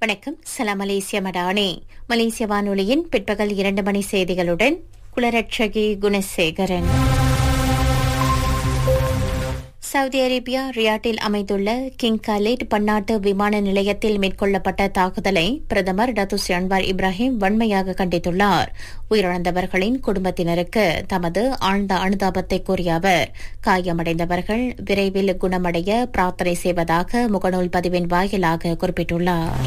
வணக்கம் சலாம் மலேசிய மடானே மலேசிய வானொலியின் பிற்பகல் இரண்டு மணி செய்திகளுடன் குலரட்சகி குணசேகரன் சவுதி அரேபியா ரியாட்டில் அமைந்துள்ள கிங் காலிட் பன்னாட்டு விமான நிலையத்தில் மேற்கொள்ளப்பட்ட தாக்குதலை பிரதமர் டத்துஸ் அன்வார் இப்ராஹிம் வன்மையாக கண்டித்துள்ளார் உயிரிழந்தவர்களின் குடும்பத்தினருக்கு தமது ஆழ்ந்த அனுதாபத்தை கூறிய அவர் காயமடைந்தவர்கள் விரைவில் குணமடைய பிரார்த்தனை செய்வதாக முகநூல் பதிவின் வாயிலாக குறிப்பிட்டுள்ளார்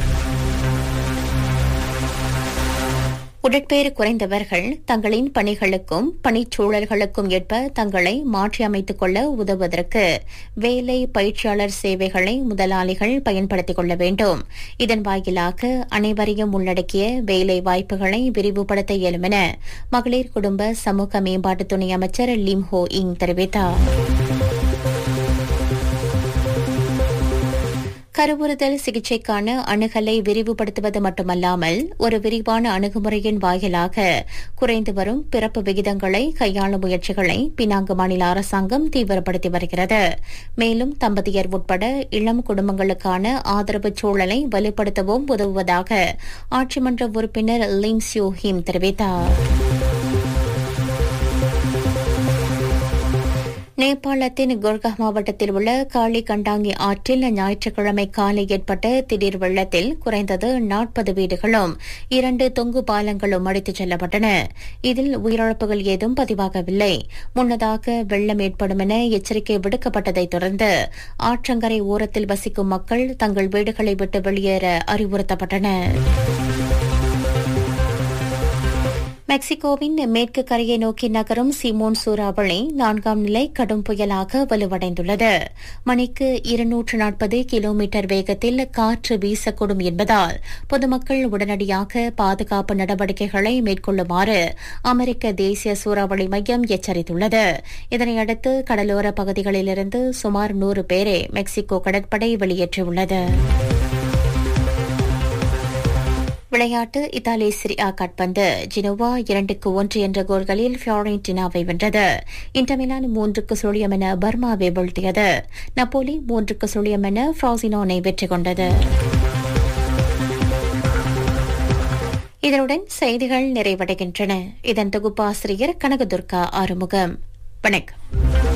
உடற்பெயர் குறைந்தவர்கள் தங்களின் பணிகளுக்கும் பணிச்சூழல்களுக்கும் ஏற்ப தங்களை மாற்றியமைத்துக் கொள்ள உதவுவதற்கு வேலை பயிற்சியாளர் சேவைகளை முதலாளிகள் பயன்படுத்திக் கொள்ள வேண்டும் இதன் வாயிலாக அனைவரையும் உள்ளடக்கிய வேலை வாய்ப்புகளை விரிவுபடுத்த இயலும் என மகளிர் குடும்ப சமூக மேம்பாட்டு துணை அமைச்சர் லிம் ஹோ இங் தெரிவித்தார் கருவுறுதல் சிகிச்சைக்கான அணுகலை விரிவுபடுத்துவது மட்டுமல்லாமல் ஒரு விரிவான அணுகுமுறையின் வாயிலாக குறைந்து வரும் பிறப்பு விகிதங்களை கையாளும் முயற்சிகளை பினாங்கு மாநில அரசாங்கம் தீவிரப்படுத்தி வருகிறது மேலும் தம்பதியர் உட்பட இளம் குடும்பங்களுக்கான ஆதரவு சூழலை வலுப்படுத்தவும் உதவுவதாக ஆட்சிமன்ற உறுப்பினர் லிங் சியூ ஹிம் தெரிவித்தார் நேபாளத்தின் குர்கா மாவட்டத்தில் உள்ள காளி கண்டாங்கி ஆற்றில் ஞாயிற்றுக்கிழமை காலை ஏற்பட்ட திடீர் வெள்ளத்தில் குறைந்தது நாற்பது வீடுகளும் இரண்டு தொங்கு பாலங்களும் அடித்துச் செல்லப்பட்டன இதில் உயிரிழப்புகள் ஏதும் பதிவாகவில்லை முன்னதாக வெள்ளம் ஏற்படும் என எச்சரிக்கை விடுக்கப்பட்டதைத் தொடர்ந்து ஆற்றங்கரை ஓரத்தில் வசிக்கும் மக்கள் தங்கள் வீடுகளை விட்டு வெளியேற அறிவுறுத்தப்பட்டனர் மெக்சிகோவின் மேற்கு கரையை நோக்கி நகரும் சிமோன் சூறாவளி நான்காம் நிலை கடும் புயலாக வலுவடைந்துள்ளது மணிக்கு இருநூற்று நாற்பது கிலோமீட்டர் வேகத்தில் காற்று வீசக்கூடும் என்பதால் பொதுமக்கள் உடனடியாக பாதுகாப்பு நடவடிக்கைகளை மேற்கொள்ளுமாறு அமெரிக்க தேசிய சூறாவளி மையம் எச்சரித்துள்ளது இதனையடுத்து கடலோர பகுதிகளிலிருந்து சுமார் நூறு பேரை மெக்சிகோ கடற்படை வெளியேற்றியுள்ளது விளையாட்டு இத்தாலி சிரியா காட்பந்து ஜினோவா இரண்டுக்கு ஒன்று என்ற கோல்களில் ஃபியோரண்டினாவை வென்றது இன்டர்மிலான் மூன்றுக்கு சுழியம் என பர்மாவை வீழ்த்தியது நப்போலி மூன்றுக்கு சுழியம் என ஃப்ராசினோனை வெற்றி கொண்டது இதனுடன் செய்திகள் நிறைவடைகின்றன இதன் தொகுப்பாசிரியர் கனகதுர்கா ஆறுமுகம் வணக்கம்